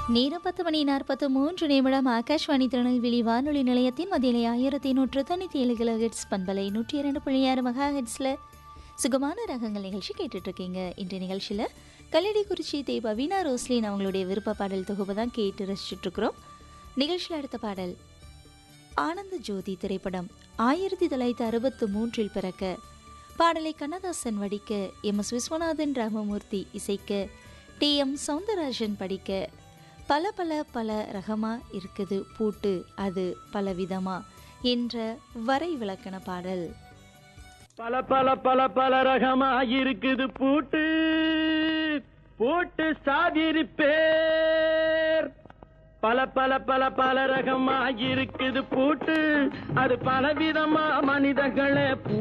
நேரம் பத்து மணி நாற்பத்து மூன்று நிமிடம் ஆகாஷ்வாணி திருநெல்வேலி வானொலி நிலையத்தின் மதியிலே ஆயிரத்தி நூற்று தொண்ணூற்றி ஏழு கிலோ ஹெட்ஸ் பண்பலை நூற்றி இரண்டு புள்ளி ஆறு மெகா ஹெட்ஸில் சுகமான ரகங்கள் நிகழ்ச்சி கேட்டுட்டு இருக்கீங்க இன்றைய நிகழ்ச்சியில் கல்லடிக்குறிச்சி தே பவீனா ரோஸ்லின் அவங்களுடைய விருப்ப பாடல் தொகுப்பு தான் கேட்டு ரசிச்சுட்டு இருக்கிறோம் நிகழ்ச்சியில் அடுத்த பாடல் ஆனந்த ஜோதி திரைப்படம் ஆயிரத்தி தொள்ளாயிரத்தி அறுபத்து மூன்றில் பிறக்க பாடலை கண்ணதாசன் வடிக்க எம் எஸ் விஸ்வநாதன் ராமமூர்த்தி இசைக்க டி எம் சவுந்தரராஜன் படிக்க பல பல பல ரகமா இருக்குது பூட்டு அது பல விதமா என்ற வரை விளக்கண பாடல் பல பல பல பல ரகமா இருக்குது பூட்டு பூட்டு சாதிரி பேர் பல பல பல பல ரகமா இருக்குது பூட்டு அது பல விதமா மனிதர்களே